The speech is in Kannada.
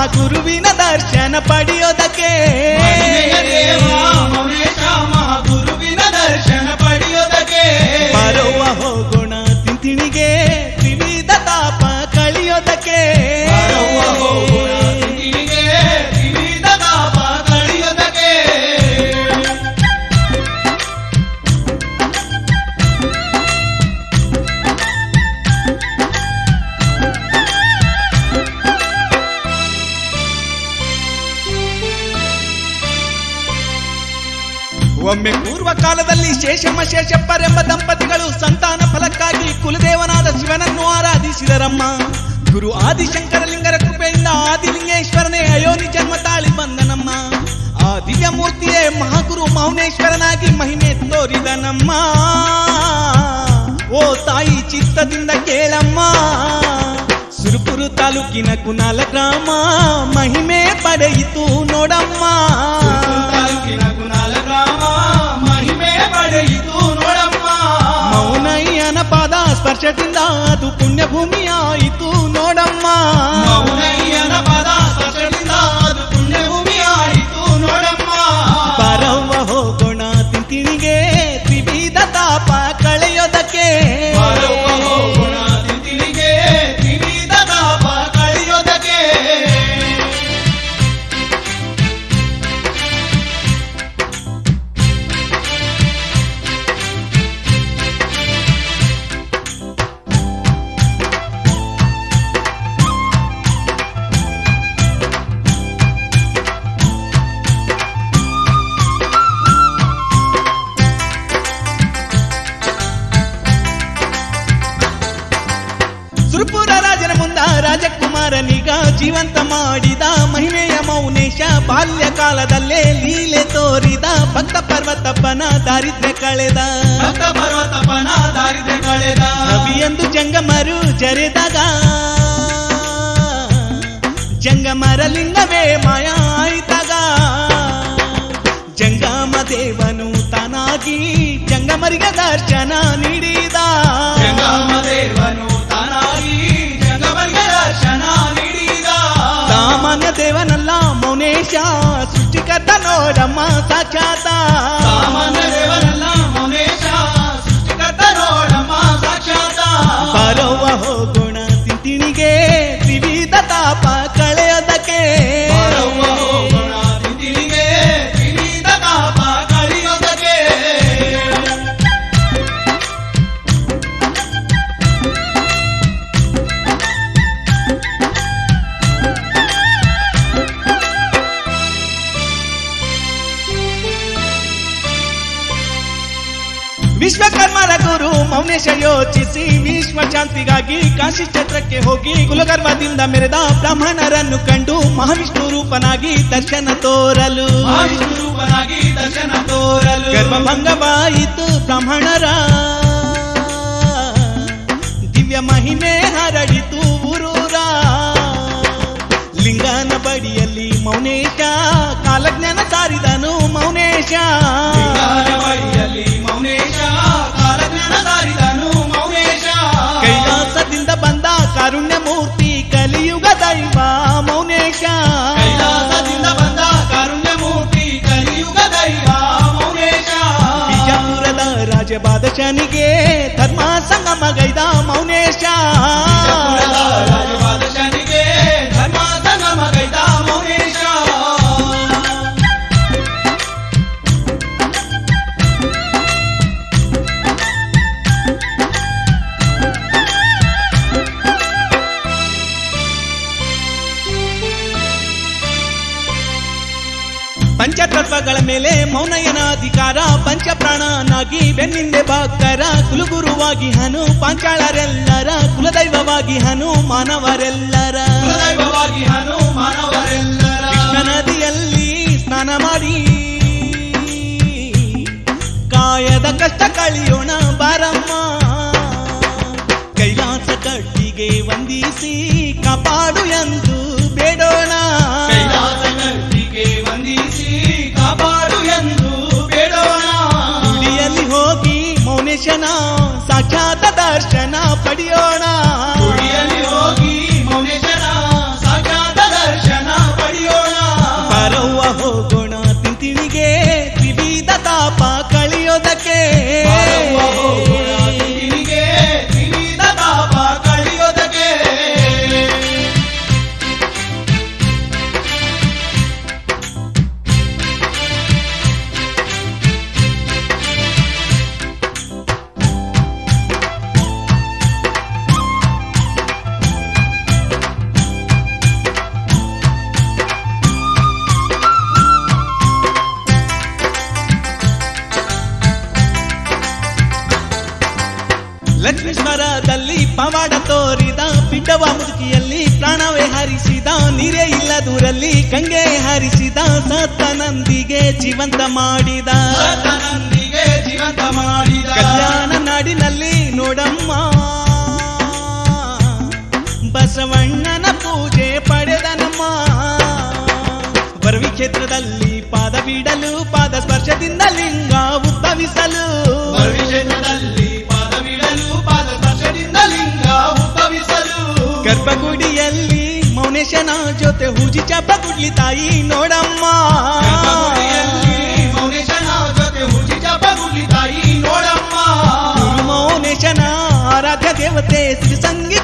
ಮಹಾಗುರುವಿನ ದರ್ಶನ ಪಡೆಯೋದಕ್ಕೆ ಮಹಿಮೆಯ ದೇವ ಮೌನೇಶ ಮಹಾಗುರುವಿನ ದರ್ಶನ ಪಡೆಯೋದಕ್ಕೆ ಬರುವ ಹೋಗೋಣ ತಿಂತಿಣಿಗೆ ವಿವಿಧ ತಾಪ ಕಳಿಯೋದಕ್ಕೆ ಬರುವ ಹೋಗೋಣ ತಿಂಡಿಗೆ ವಿವಿಧ ತಾಪ ಕಳೆಯೋದಕ್ಕೆ ಒಮ್ಮೆ ಪೂರ್ವ ಕಾಲದಲ್ಲಿ ಶೇಷಮ್ಮ ಶೇಷಪ್ಪರೆಂಬ ದಂಪತಿಗಳು ಸಂತಾನ ಫಲಕ್ಕಾಗಿ ಕುಲದೇವನಾದ ಶಿವನನ್ನು ಆರಾಧಿಸಿದರಮ್ಮ ಗುರು ಆದಿಶಂಕರಲಿಂಗರ ಕೃಪೆಯಿಂದ ಆದಿಲಿಂಗೇಶ್ವರನೇ ಅಯೋನಿ ಜನ್ಮ ತಾಳಿ ಬಂದನಮ್ಮ ಆ ದಿವ್ಯ ಮೂರ್ತಿಯೇ ಮಹಾಗುರು ಮೌನೇಶ್ವರನಾಗಿ ಮಹಿಮೆ ತೋರಿದನಮ್ಮ ಓ ತಾಯಿ ಚಿತ್ತದಿಂದ ಕೇಳಮ್ಮ ಸುರುಪುರು ತಾಲೂಕಿನ ಕುನಾಲ ಗ್ರಾಮ ಮಹಿಮೆ ಪಡೆಯಿತು ನೋಡಮ್ಮ ತಾಲೂಕಿನ ಕುನಾಲ ಗ್ರಾಮ ಮಹಿಮೆ ಪಡೆಯಿತು ನೋಡಮ್ಮ ಮೌನಯ್ಯನ ಪಾದ ಸ್ಪರ್ಶದಿಂದ ಅದು ಪುಣ್ಯಭೂಮಿಯಾಯಿತು ನೋಡಮ್ಮ ಮೌನಯ್ಯನ ಪದ ಸ್ಪರ್ಶದಿಂದ ಅದು ಪುಣ್ಯಭೂಮಿ ಆಯಿತು ನೋಡಮ್ಮ ಬರವ್ವ ಹೋಗೋಣ ತಿಂತಿಣಿಗೆ ತ್ರಿವಿಧ ತಾಪ ಕಳೆಯೋದಕ್ಕೆ ಬರುವ ಹೋಗೋಣ ತಿಂತಿಲಿಗೆ ವಿವಿಧ ತಾಪ ಕಳೆಯೋದಕ್ಕೆ ಸುರಪುರ ರಾಜನ ಮುಂದ ರಾಜಕುಮಾರನಿಗ ಜೀವಂತ ಮಾಡಿದ ಮಹಿಮೆಯ ಮೌನೇಶ ಬಾಲ್ಯ ಕಾಲದಲ್ಲೇ ಲೀಲೆ ತೋರಿದ ಭಕ್ತ ಪರ್ವತಪ್ಪನ ದಾರಿದ್ರ್ಯ ಕಳೆದ ಭಕ್ತ ಪರ್ವತಪ್ಪನ ದಾರಿದ್ರ್ಯ ಕಳೆದ ಕವಿಯಂದು ಜಂಗಮರು ಜರೆದಾಗ ಜಂಗಮರ ಲಿಂಗವೇ ಮಾಯ ಆಯ್ತಾಗ ಜಂಗಮ ದೇವನು ತಾನಾಗಿ ಜಂಗಮರಿಗೆ ದರ್ಶನ ನೀಡಿದ ಜಂಗಮದೇವನು ತಾನಾಗಿ ಜಂಗಮರಿಗೆ ದರ್ಶನ ನೀಡಿದ ಸಾಮಾನ್ಯ ದೇವನಲ್ಲ ಮೌನೇಶ ಸೃಷ್ಟಿಕರ್ತ ನೋಡಮ್ಮ ಸಾಕ್ಷಾತ ಸಾಮಾನ್ಯ ದೇವರಲ್ಲ ಮೌನೇಶ ಸೃಷ್ಟಿಕರ್ತ ನೋಡಮ್ಮ ಸಾಕ್ಷಾತ ಬರುವ ಹೋಗೋಣ ತಿಂತಿಣಿಗೆ ತ್ರಿವಿಧ ತಾಪ ಕಳೆಯೋದಕ್ಕೆ ಬರುವ ಹೋಗೋಣ ತಿಂದಿಲಿಗೆ ವಿವಿಧ ತಾಪ ಕಳೆಯೋದಕ್ಕೆ ವಿಶ್ವಕರ್ಮರ ಗುರು ಮೌನೇಶ ಯೋಚಿಸಿ ವಿಶ್ವ ಶಾಂತಿಗಾಗಿ ಕಾಶಿ ಕ್ಷೇತ್ರಕ್ಕೆ ಹೋಗಿ ಕುಲಗರ್ವದಿಂದ ಮೆರೆದ ಬ್ರಾಹ್ಮಣರನ್ನು ಕಂಡು ಮಹಾವಿಷ್ಣು ರೂಪನಾಗಿ ದರ್ಶನ ತೋರಲು ಮಹಾವಿಷ್ಣು ರೂಪನಾಗಿ ದರ್ಶನ ತೋರಲು ಗರ್ಭಭಂಗವಾಯಿತು ಬ್ರಾಹ್ಮಣರ ದಿವ್ಯ ಮಹಿಮೆ ಹರಡಿತು ಊರೂರ ಲಿಂಗನ ಬಡಿಯಲ್ಲಿ ಮೌನೇಶ ಕಾಲಜ್ಞಾನ ಸಾರಿದನು ಮೌನೇಶ ಲಿಂಗನ ಬಳಿಯಲ್ಲಿ ಮೌನೇಶ ಕಾಲಜ್ಞಾನ ಸಾರಿದನು ಮೌನೇಶ ಕೈಲಾಸದಿಂದ ಬಂದ ಕಾರುಣ್ಯ ಮೂರ್ತಿ ಕಲಿಯುಗ ದೈವ ಮೌನೇಶ ಕೈಲಾಸದಿಂದ ಬಂದ ಕಾರುಣ್ಯ ಮೂರ್ತಿ ಕಲಿಯುಗ ದೈವ ಮೌನೇಶ ಬಿಜಾಪುರದ ರಾಜಬಾದಶನಿಗೆ ಧರ್ಮ ಸಂಗಮ ಗೈದ ಮೌನೇಶ ಬಿಜಾಪುರದ ರಾಜಬಾದಶನಿಗೆ ಧರ್ಮ ಸಂಗಮ ಗೈದ ಮೌನೇಶ ಪಂಚತತ್ವಗಳ ಮೇಲೆ ಮೌನಯನ ಅಧಿಕಾರ ಪಂಚಪ್ರಾಣನಾಗಿ ಬೆನ್ನಿಂದೆ ಭಕ್ತರ ಕುಲಗುರುವಾಗಿ ಹನು ಪಾಂಚಾಳರೆಲ್ಲರ ಕುಲದೈವವಾಗಿ ಹನು ಮಾನವರೆಲ್ಲರ ಕುಲದೈವವಾಗಿ ಹನು ಮಾನವರೆಲ್ಲರ ಕೃಷ್ಣ ನದಿಯಲ್ಲಿ ಸ್ನಾನ ಮಾಡಿ ಕಾಯದ ಕಷ್ಟ ಕಳಿಯೋಣ ಬಾರಮ್ಮ ಕೈಲಾಸ ಕಟ್ಟಿಗೆ ವಂದಿಸಿ ಕಾಪಾಡು ಎಂದು ಬೇಡೋಣ ಕೈಲಾಸ ಕಟ್ಟಿಗೆ ವಂದಿಸಿ ಕಾಪಾಡು ಎಂದು ಬೇಡೋಣ ಗುಡಿಯಲ್ಲಿ ಹೋಗಿ ಮೌನೇಶನ ಸಾಕ್ಷಾತ್ ದರ್ಶನ ಪಡೆಯೋಣ ಗುಡಿಯಲ್ಲಿ ಹೋಗಿ ಮೌನೇಶನ ಸಾಕ್ಷಾತ್ ದರ್ಶನ ಪವಾಡ ತೋರಿದ ಬಿಡ್ಡವ ಮುದುಕಿಯಲ್ಲಿ ಪ್ರಾಣವೇ ಹಾರಿಸಿದ ನೀರೇ ಇಲ್ಲ ದೂರಲ್ಲಿ ಗಂಗೆ ಹಾರಿಸಿದ ಸತ್ತ ನಂದಿಗೆ ಜೀವಂತ ಮಾಡಿದ ನಂದಿಗೆ ಜೀವಂತ ಮಾಡಿದ ಕಲ್ಯಾಣ ನಾಡಿನಲ್ಲಿ ನೋಡಮ್ಮ ಬಸವಣ್ಣನ ಪೂಜೆ ಪಡೆದನಮ್ಮ ಬರವಿ ಕ್ಷೇತ್ರದಲ್ಲಿ ಪಾದ ಬಿಡಲು ಪಾದ ಸ್ಪರ್ಶದಿಂದ ಲಿಂಗ ಉದ್ಭವಿಸಲು ಭವಿಷ್ಯದಲ್ಲಿ ಪಾದವಿಡಲು ಪಾದ ಸ್ಪರ್ಶದಿಂದ ಲಿಂಗ ಉದ್ಭವಿಸಲು ಗರ್ಭಗುಡಿಯಲ್ಲಿ ಮೌನೇಶನ ಜೊತೆ ಹೂಜಿ ಚಪ್ಪ ಕುಡ್ಲಿ ತಾಯಿ ನೋಡಮ್ಮ ಗರ್ಭಗುಡಿಯಲ್ಲಿ ಮೌನೇಶನ ಜೊತೆ ಹುಚ್ಚಿ ಚಪ್ಪ ಗುಡ್ಲಿ ತಾಯಿ ನೋಡಮ್ಮ ಗುರು ಮೌನೇಶನ ಆರಾಧ್ಯ ದೇವತೆ ಶ್ರೀ ಸಂಗೀತ